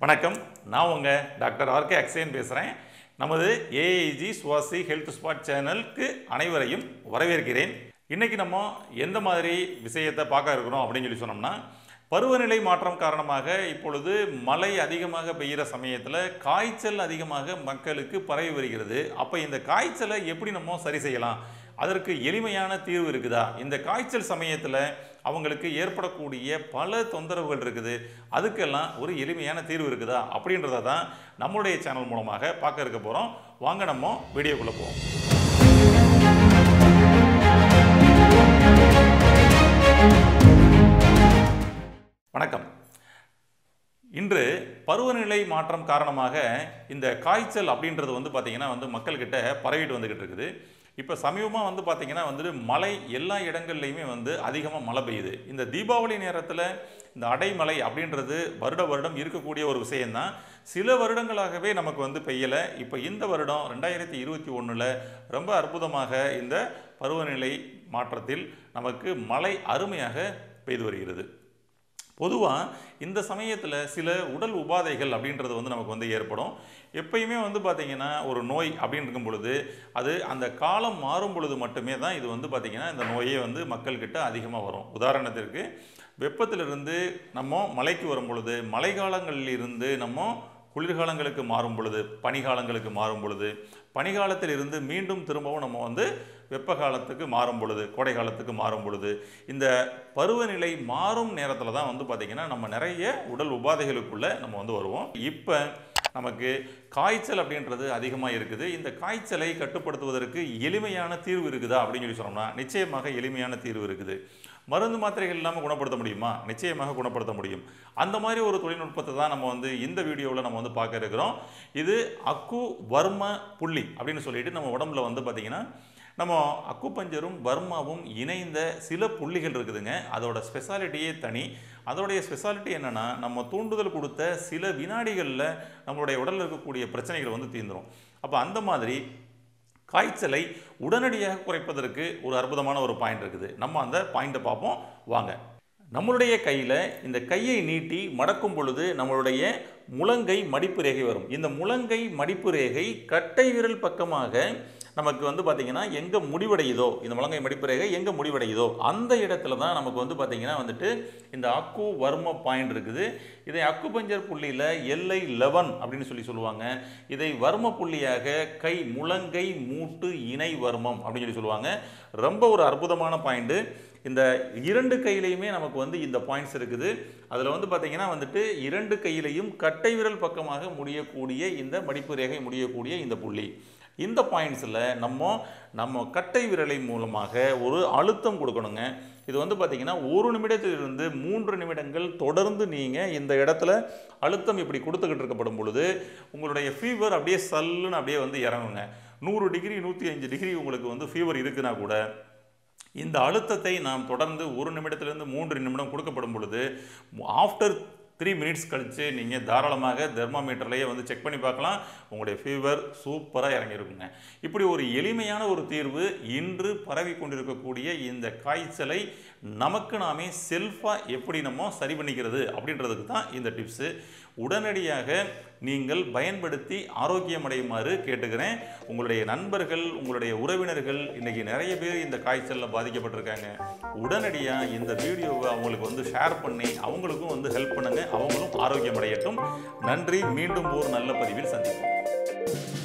வணக்கம் நான் உங்கள் டாக்டர் ஆர்கே அக்ஷயன் பேசுகிறேன் நமது ஏஐஜி சுவாசி ஹெல்த் ஸ்பாட் சேனலுக்கு அனைவரையும் வரவேற்கிறேன் இன்னைக்கு நம்ம எந்த மாதிரி விஷயத்தை பார்க்க இருக்கிறோம் அப்படின்னு சொல்லி சொன்னோம்னா பருவநிலை மாற்றம் காரணமாக இப்பொழுது மழை அதிகமாக பெய்கிற சமயத்தில் காய்ச்சல் அதிகமாக மக்களுக்கு பரவி வருகிறது அப்போ இந்த காய்ச்சலை எப்படி நம்ம சரி செய்யலாம் அதற்கு எளிமையான தீர்வு இருக்குதா இந்த காய்ச்சல் சமயத்தில் அவங்களுக்கு ஏற்படக்கூடிய பல தொந்தரவுகள் இருக்குது அதுக்கெல்லாம் ஒரு எளிமையான தீர்வு இருக்குதா அப்படின்றத தான் நம்மளுடைய சேனல் மூலமாக பார்க்க இருக்க போகிறோம் வாங்க நம்ம வீடியோக்குள்ளே போவோம் வணக்கம் இன்று பருவநிலை மாற்றம் காரணமாக இந்த காய்ச்சல் அப்படின்றது வந்து பார்த்திங்கன்னா வந்து மக்கள்கிட்ட பரவிட்டு வந்துக்கிட்டு இருக்குது இப்போ சமீபமாக வந்து பார்த்திங்கன்னா வந்து மழை எல்லா இடங்கள்லையுமே வந்து அதிகமாக மழை பெய்யுது இந்த தீபாவளி நேரத்தில் இந்த அடைமழை அப்படின்றது வருட வருடம் இருக்கக்கூடிய ஒரு விஷயந்தான் சில வருடங்களாகவே நமக்கு வந்து பெய்யலை இப்போ இந்த வருடம் ரெண்டாயிரத்தி இருபத்தி ஒன்றில் ரொம்ப அற்புதமாக இந்த பருவநிலை மாற்றத்தில் நமக்கு மழை அருமையாக பெய்து வருகிறது பொதுவாக இந்த சமயத்தில் சில உடல் உபாதைகள் அப்படின்றது வந்து நமக்கு வந்து ஏற்படும் எப்பயுமே வந்து பார்த்திங்கன்னா ஒரு நோய் அப்படின்னு இருக்கும் பொழுது அது அந்த காலம் மாறும் பொழுது மட்டுமே தான் இது வந்து பார்த்திங்கன்னா இந்த நோயே வந்து மக்கள்கிட்ட அதிகமாக வரும் உதாரணத்திற்கு வெப்பத்திலிருந்து நம்ம மழைக்கு வரும் பொழுது மழைக்காலங்களில் இருந்து நம்ம குளிர்காலங்களுக்கு மாறும் பொழுது பனிகாலங்களுக்கு மாறும் பொழுது பனிகாலத்தில் இருந்து மீண்டும் திரும்பவும் நம்ம வந்து வெப்ப காலத்துக்கு மாறும் பொழுது கோடை காலத்துக்கு மாறும் பொழுது இந்த பருவநிலை மாறும் நேரத்தில் தான் வந்து பார்த்திங்கன்னா நம்ம நிறைய உடல் உபாதைகளுக்குள்ளே நம்ம வந்து வருவோம் இப்போ நமக்கு காய்ச்சல் அப்படின்றது அதிகமாக இருக்குது இந்த காய்ச்சலை கட்டுப்படுத்துவதற்கு எளிமையான தீர்வு இருக்குதா அப்படின்னு சொல்லி சொன்னோம்னா நிச்சயமாக எளிமையான தீர்வு இருக்குது மருந்து மாத்திரைகள் இல்லாமல் குணப்படுத்த முடியுமா நிச்சயமாக குணப்படுத்த முடியும் அந்த மாதிரி ஒரு தொழில்நுட்பத்தை தான் நம்ம வந்து இந்த வீடியோவில் நம்ம வந்து பார்க்க இருக்கிறோம் இது அக்கு வர்ம புள்ளி அப்படின்னு சொல்லிட்டு நம்ம உடம்புல வந்து பார்த்திங்கன்னா நம்ம அக்குப்பஞ்சரும் பர்மாவும் இணைந்த சில புள்ளிகள் இருக்குதுங்க அதோட ஸ்பெஷாலிட்டியே தனி அதோடைய ஸ்பெஷாலிட்டி என்னென்னா நம்ம தூண்டுதல் கொடுத்த சில வினாடிகளில் நம்மளுடைய உடலில் இருக்கக்கூடிய பிரச்சனைகள் வந்து தீர்ந்துடும் அப்போ அந்த மாதிரி காய்ச்சலை உடனடியாக குறைப்பதற்கு ஒரு அற்புதமான ஒரு பாயிண்ட் இருக்குது நம்ம அந்த பாயிண்ட்டை பார்ப்போம் வாங்க நம்மளுடைய கையில் இந்த கையை நீட்டி மடக்கும் பொழுது நம்மளுடைய முழங்கை மடிப்பு ரேகை வரும் இந்த முழங்கை மடிப்பு ரேகை கட்டை விரல் பக்கமாக நமக்கு வந்து பார்த்திங்கன்னா எங்கே முடிவடையுதோ இந்த முழங்கை மடிப்பு ரேகை எங்கே முடிவடையுதோ அந்த இடத்துல தான் நமக்கு வந்து பார்த்திங்கன்னா வந்துட்டு இந்த அக்கு வர்ம பாயிண்ட் இருக்குது இதை அக்கு பஞ்சர் புள்ளியில் எல்ஐ லெவன் அப்படின்னு சொல்லி சொல்லுவாங்க இதை வர்ம புள்ளியாக கை முழங்கை மூட்டு இணை வர்மம் அப்படின்னு சொல்லி சொல்லுவாங்க ரொம்ப ஒரு அற்புதமான பாயிண்ட்டு இந்த இரண்டு கையிலையுமே நமக்கு வந்து இந்த பாயிண்ட்ஸ் இருக்குது அதில் வந்து பார்த்திங்கன்னா வந்துட்டு இரண்டு கையிலையும் கட்டை விரல் பக்கமாக முடியக்கூடிய இந்த மடிப்பு ரேகை முடியக்கூடிய இந்த புள்ளி இந்த பாயிண்ட்ஸில் நம்ம நம்ம கட்டை விரலை மூலமாக ஒரு அழுத்தம் கொடுக்கணுங்க இது வந்து பார்த்திங்கன்னா ஒரு நிமிடத்திலிருந்து மூன்று நிமிடங்கள் தொடர்ந்து நீங்கள் இந்த இடத்துல அழுத்தம் இப்படி கொடுத்துக்கிட்டு இருக்கப்படும் பொழுது உங்களுடைய ஃபீவர் அப்படியே சல்லுன்னு அப்படியே வந்து இறங்குங்க நூறு டிகிரி நூற்றி அஞ்சு டிகிரி உங்களுக்கு வந்து ஃபீவர் இருக்குன்னா கூட இந்த அழுத்தத்தை நாம் தொடர்ந்து ஒரு நிமிடத்திலிருந்து மூன்று நிமிடம் கொடுக்கப்படும் பொழுது ஆஃப்டர் த்ரீ மினிட்ஸ் கழித்து நீங்கள் தாராளமாக தெர்மாமீட்டர்லேயே வந்து செக் பண்ணி பார்க்கலாம் உங்களுடைய ஃபீவர் சூப்பராக இறங்கியிருக்குங்க இப்படி ஒரு எளிமையான ஒரு தீர்வு இன்று பரவி கொண்டிருக்கக்கூடிய இந்த காய்ச்சலை நமக்கு நாமே செல்ஃபாக எப்படி நம்ம சரி பண்ணிக்கிறது அப்படின்றதுக்கு தான் இந்த டிப்ஸு உடனடியாக நீங்கள் பயன்படுத்தி ஆரோக்கியமடையுமாறு கேட்டுக்கிறேன் உங்களுடைய நண்பர்கள் உங்களுடைய உறவினர்கள் இன்றைக்கி நிறைய பேர் இந்த காய்ச்சலில் பாதிக்கப்பட்டிருக்காங்க உடனடியாக இந்த வீடியோவை அவங்களுக்கு வந்து ஷேர் பண்ணி அவங்களுக்கும் வந்து ஹெல்ப் பண்ணுங்கள் அவங்களும் ஆரோக்கியமடையட்டும் நன்றி மீண்டும் ஒரு நல்ல பதிவில் சந்திப்போம்